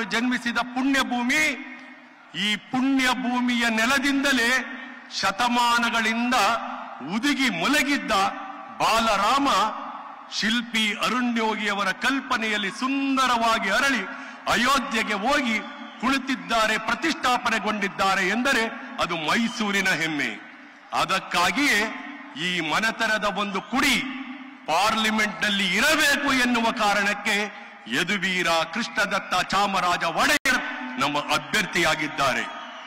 ಜನ್ಮಿಸಿದ ಪುಣ್ಯ ಭೂಮಿ ಈ ಪುಣ್ಯ ಭೂಮಿಯ ನೆಲದಿಂದಲೇ ಶತಮಾನಗಳಿಂದ ಉದುಗಿ ಮುಲಗಿದ್ದ ಬಾಲರಾಮ ಶಿಲ್ಪಿ ಅರುಣ್ಯೋಗಿಯವರ ಕಲ್ಪನೆಯಲ್ಲಿ ಸುಂದರವಾಗಿ ಅರಳಿ ಅಯೋಧ್ಯೆಗೆ ಹೋಗಿ ಕುಳಿತಿದ್ದಾರೆ ಪ್ರತಿಷ್ಠಾಪನೆಗೊಂಡಿದ್ದಾರೆ ಎಂದರೆ ಅದು ಮೈಸೂರಿನ ಹೆಮ್ಮೆ ಅದಕ್ಕಾಗಿಯೇ ಈ ಮನೆತನದ ಒಂದು ಕುಡಿ ಪಾರ್ಲಿಮೆಂಟ್ನಲ್ಲಿ ಇರಬೇಕು ಎನ್ನುವ ಕಾರಣಕ್ಕೆ ಯದುವೀರ ಕೃಷ್ಣದತ್ತ ಚಾಮರಾಜ ಒಡೆಯರ್ ನಮ್ಮ ಅಭ್ಯರ್ಥಿಯಾಗಿದ್ದಾರೆ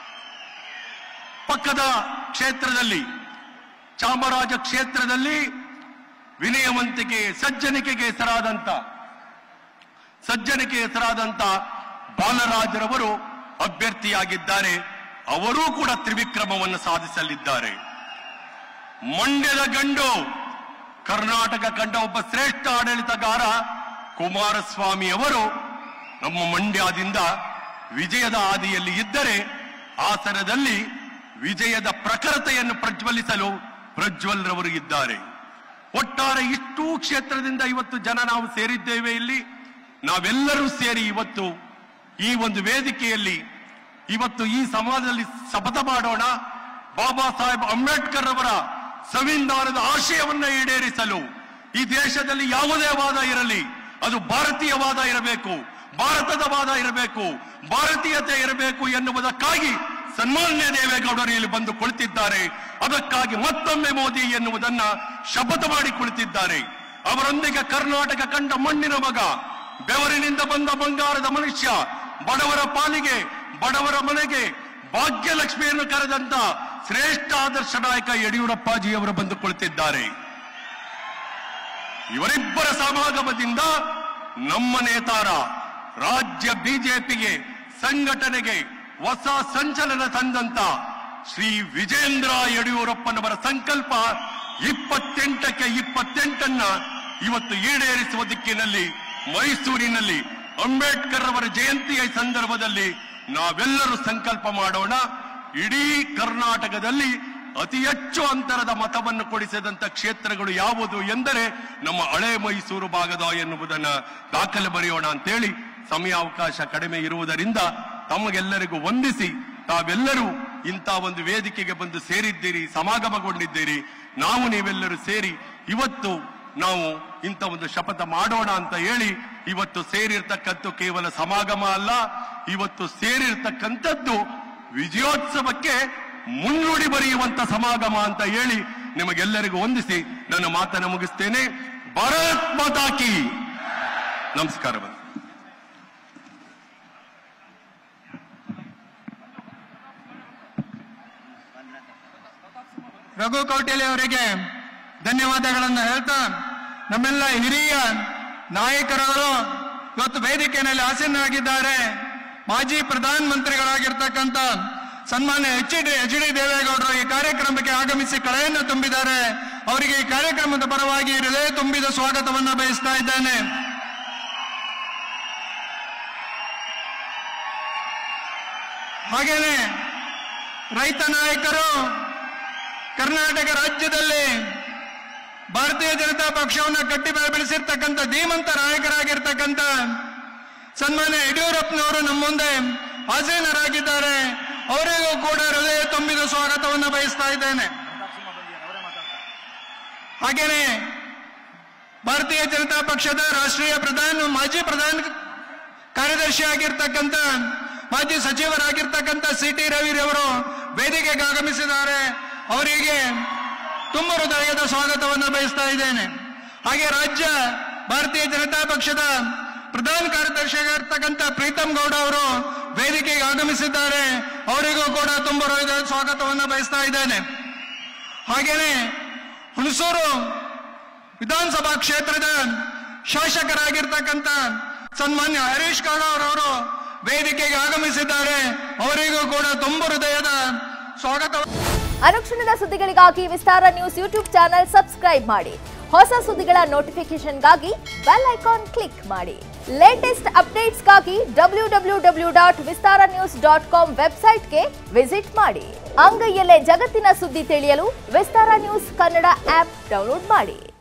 ಪಕ್ಕದ ಕ್ಷೇತ್ರದಲ್ಲಿ ಚಾಮರಾಜ ಕ್ಷೇತ್ರದಲ್ಲಿ ವಿನಯವಂತಿಕೆ ಸಜ್ಜನಿಕೆಗೆ ಹೆಸರಾದಂತ ಸಜ್ಜನಿಕೆ ಹೆಸರಾದಂತ ಬಾಲರಾಜರವರು ಅಭ್ಯರ್ಥಿಯಾಗಿದ್ದಾರೆ ಅವರೂ ಕೂಡ ತ್ರಿವಿಕ್ರಮವನ್ನು ಸಾಧಿಸಲಿದ್ದಾರೆ ಮಂಡ್ಯದ ಗಂಡು ಕರ್ನಾಟಕ ಕಂಡ ಒಬ್ಬ ಶ್ರೇಷ್ಠ ಆಡಳಿತಗಾರ ಕುಮಾರಸ್ವಾಮಿ ಅವರು ನಮ್ಮ ಮಂಡ್ಯದಿಂದ ವಿಜಯದ ಹಾದಿಯಲ್ಲಿ ಇದ್ದರೆ ಹಾಸನದಲ್ಲಿ ವಿಜಯದ ಪ್ರಖರತೆಯನ್ನು ಪ್ರಜ್ವಲಿಸಲು ಪ್ರಜ್ವಲ್ ರವರು ಇದ್ದಾರೆ ಒಟ್ಟಾರೆ ಇಷ್ಟೂ ಕ್ಷೇತ್ರದಿಂದ ಇವತ್ತು ಜನ ನಾವು ಸೇರಿದ್ದೇವೆ ಇಲ್ಲಿ ನಾವೆಲ್ಲರೂ ಸೇರಿ ಇವತ್ತು ಈ ಒಂದು ವೇದಿಕೆಯಲ್ಲಿ ಇವತ್ತು ಈ ಸಮಾಜದಲ್ಲಿ ಶಪಥ ಮಾಡೋಣ ಬಾಬಾ ಸಾಹೇಬ್ ಅಂಬೇಡ್ಕರ್ ಅವರ ಸಂವಿಧಾನದ ಆಶಯವನ್ನ ಈಡೇರಿಸಲು ಈ ದೇಶದಲ್ಲಿ ಯಾವುದೇ ವಾದ ಇರಲಿ ಅದು ಭಾರತೀಯವಾದ ಇರಬೇಕು ಭಾರತದ ವಾದ ಇರಬೇಕು ಭಾರತೀಯತೆ ಇರಬೇಕು ಎನ್ನುವುದಕ್ಕಾಗಿ ಸನ್ಮಾನ್ಯ ದೇವೇಗೌಡರು ಇಲ್ಲಿ ಬಂದು ಕುಳಿತಿದ್ದಾರೆ ಅದಕ್ಕಾಗಿ ಮತ್ತೊಮ್ಮೆ ಮೋದಿ ಎನ್ನುವುದನ್ನ ಶಪಥ ಮಾಡಿ ಕುಳಿತಿದ್ದಾರೆ ಅವರೊಂದಿಗೆ ಕರ್ನಾಟಕ ಕಂಡ ಮಣ್ಣಿನ ಮಗ ಬೆವರಿನಿಂದ ಬಂದ ಬಂಗಾರದ ಮನುಷ್ಯ ಬಡವರ ಪಾಲಿಗೆ ಬಡವರ ಮನೆಗೆ ಭಾಗ್ಯಲಕ್ಷ್ಮಿಯನ್ನು ಕರೆದಂತ ಶ್ರೇಷ್ಠ ಆದರ್ಶ ನಾಯಕ ಯಡಿಯೂರಪ್ಪಾಜಿಯವರು ಬಂದು ಕುಳಿತಿದ್ದಾರೆ ಇವರಿಬ್ಬರ ಸಮಾಗಮದಿಂದ ನಮ್ಮ ನೇತಾರ ರಾಜ್ಯ ಬಿಜೆಪಿಗೆ ಸಂಘಟನೆಗೆ ಹೊಸ ಸಂಚಲನ ತಂದಂತ ಶ್ರೀ ವಿಜೇಂದ್ರ ಯಡಿಯೂರಪ್ಪನವರ ಸಂಕಲ್ಪ ಇಪ್ಪತ್ತೆಂಟಕ್ಕೆ ಇಪ್ಪತ್ತೆಂಟನ್ನ ಇವತ್ತು ಈಡೇರಿಸುವ ದಿಕ್ಕಿನಲ್ಲಿ ಮೈಸೂರಿನಲ್ಲಿ ಅಂಬೇಡ್ಕರ್ ಅವರ ಜಯಂತಿಯ ಸಂದರ್ಭದಲ್ಲಿ ನಾವೆಲ್ಲರೂ ಸಂಕಲ್ಪ ಮಾಡೋಣ ಇಡೀ ಕರ್ನಾಟಕದಲ್ಲಿ ಅತಿ ಹೆಚ್ಚು ಅಂತರದ ಮತವನ್ನು ಕೊಡಿಸಿದಂತ ಕ್ಷೇತ್ರಗಳು ಯಾವುದು ಎಂದರೆ ನಮ್ಮ ಹಳೆ ಮೈಸೂರು ಭಾಗದ ಎನ್ನುವುದನ್ನ ದಾಖಲೆ ಬರೆಯೋಣ ಅಂತೇಳಿ ಸಮಯಾವಕಾಶ ಕಡಿಮೆ ಇರುವುದರಿಂದ ತಮಗೆಲ್ಲರಿಗೂ ವಂದಿಸಿ ತಾವೆಲ್ಲರೂ ಇಂಥ ಒಂದು ವೇದಿಕೆಗೆ ಬಂದು ಸೇರಿದ್ದೀರಿ ಸಮಾಗಮಗೊಂಡಿದ್ದೀರಿ ನಾವು ನೀವೆಲ್ಲರೂ ಸೇರಿ ಇವತ್ತು ನಾವು ಇಂಥ ಒಂದು ಶಪಥ ಮಾಡೋಣ ಅಂತ ಹೇಳಿ ಇವತ್ತು ಸೇರಿರ್ತಕ್ಕಂಥ ಕೇವಲ ಸಮಾಗಮ ಅಲ್ಲ ಇವತ್ತು ಸೇರಿರ್ತಕ್ಕಂಥದ್ದು ವಿಜಯೋತ್ಸವಕ್ಕೆ ಮುನ್ನುಡಿ ಬರೆಯುವಂತ ಸಮಾಗಮ ಅಂತ ಹೇಳಿ ನಿಮಗೆಲ್ಲರಿಗೂ ವಂದಿಸಿ ನನ್ನ ಮಾತನ್ನು ಮುಗಿಸ್ತೇನೆ ಭಾರತ್ ಮಾತಾ ಕಿ ನಮಸ್ಕಾರ ಬನ್ನಿ. ರಘು ಕೌಟಿಲ್ಯ ಅವರಿಗೆ ಧನ್ಯವಾದಗಳನ್ನು ಹೇಳ್ತಾ ನಮ್ಮೆಲ್ಲ ಹಿರಿಯ ನಾಯಕರುಗಳು ಇವತ್ತು ವೇದಿಕೆಯಲ್ಲಿ ಆಸೀನರಾಗಿದ್ದಾರೆ ಮಾಜಿ ಪ್ರಧಾನ ಮಂತ್ರಿಗಳಾಗಿರ್ತಕ್ಕಂಥ ಸನ್ಮಾನ್ಯ ಎಚ್ ಡಿ ಎಚ್ ಡಿ ದೇವೇಗೌಡರು ಈ ಕಾರ್ಯಕ್ರಮಕ್ಕೆ ಆಗಮಿಸಿ ಕಳೆಯನ್ನು ತುಂಬಿದ್ದಾರೆ ಅವರಿಗೆ ಈ ಕಾರ್ಯಕ್ರಮದ ಪರವಾಗಿ ಹೃದಯ ತುಂಬಿದ ಸ್ವಾಗತವನ್ನು ಬಯಸ್ತಾ ಇದ್ದೇನೆ ಹಾಗೇನೆ ರೈತ ನಾಯಕರು ಕರ್ನಾಟಕ ರಾಜ್ಯದಲ್ಲಿ ಭಾರತೀಯ ಜನತಾ ಪಕ್ಷವನ್ನು ಕಟ್ಟಿ ಬೆಳೆಸಿರ್ತಕ್ಕಂಥ ಧೀಮಂತ ನಾಯಕರಾಗಿರ್ತಕ್ಕಂಥ ಸನ್ಮಾನ್ಯ ಯಡಿಯೂರಪ್ಪನವರು ನಮ್ಮ ಮುಂದೆ ಆಸೀನರಾಗಿದ್ದಾರೆ ಅವರಿಗೂ ಕೂಡ ಹೃದಯ ತುಂಬಿದ ಸ್ವಾಗತವನ್ನು ಬಯಸ್ತಾ ಇದ್ದೇನೆ ಹಾಗೇನೆ ಭಾರತೀಯ ಜನತಾ ಪಕ್ಷದ ರಾಷ್ಟ್ರೀಯ ಪ್ರಧಾನ ಮಾಜಿ ಪ್ರಧಾನ ಕಾರ್ಯದರ್ಶಿ ಆಗಿರ್ತಕ್ಕಂಥ ಮಾಜಿ ಸಚಿವರಾಗಿರ್ತಕ್ಕಂಥ ಸಿ ಟಿ ರವಿರವರು ವೇದಿಕೆಗೆ ಆಗಮಿಸಿದ್ದಾರೆ ಅವರಿಗೆ ತುಂಬ ಹೃದಯದ ಸ್ವಾಗತವನ್ನು ಬಯಸ್ತಾ ಇದ್ದೇನೆ ಹಾಗೆ ರಾಜ್ಯ ಭಾರತೀಯ ಜನತಾ ಪಕ್ಷದ ಪ್ರಧಾನ ಕಾರ್ಯದರ್ಶಿಯಾಗಿರ್ತಕ್ಕಂಥ ಪ್ರೀತಮ್ ಗೌಡ ಅವರು ವೇದಿಕೆಗೆ ಆಗಮಿಸಿದ್ದಾರೆ ಅವರಿಗೂ ಕೂಡ ತುಂಬ ಹೃದಯದ ಸ್ವಾಗತವನ್ನು ಬಯಸ್ತಾ ಇದ್ದೇನೆ ಹಾಗೇನೆ ಹುಣಸೂರು ವಿಧಾನಸಭಾ ಕ್ಷೇತ್ರದ ಶಾಸಕರಾಗಿರ್ತಕ್ಕಂಥ ಸನ್ಮಾನ್ಯ ಹರೀಶ್ ಗೌಡ ಅವರವರು ವೇದಿಕೆಗೆ ಆಗಮಿಸಿದ್ದಾರೆ ಅವರಿಗೂ ಕೂಡ ತುಂಬ ಹೃದಯದ ಸ್ವಾಗತ ಅನುಕ್ಷಣದ ಸುದ್ದಿಗಳಿಗಾಗಿ Vistara news YouTube channel subscribe ಮಾಡಿ ಹೊಸ ಸುದ್ದಿಗಳ ನೋಟಿಫಿಕೇಶನ್ಗಾಗಿ ಬೆಲ್ ಐಕಾನ್ ಕ್ಲಿಕ್ ಮಾಡಿ ಲೇಟೆಸ್ಟ್ ಅಪ್ಡೇಟ್ಸ್ಗಾಗಿ W W W dot Vistara news dot com ವೆಬ್ಸೈಟ್ಗೆ ವಿಸಿಟ್ ಮಾಡಿ ಅಂಗೈಯಲ್ಲೇ ಜಗತ್ತಿನ ಸುದ್ದಿ ತಿಳಿಯಲು Vistara news Kannada app download ಮಾಡಿ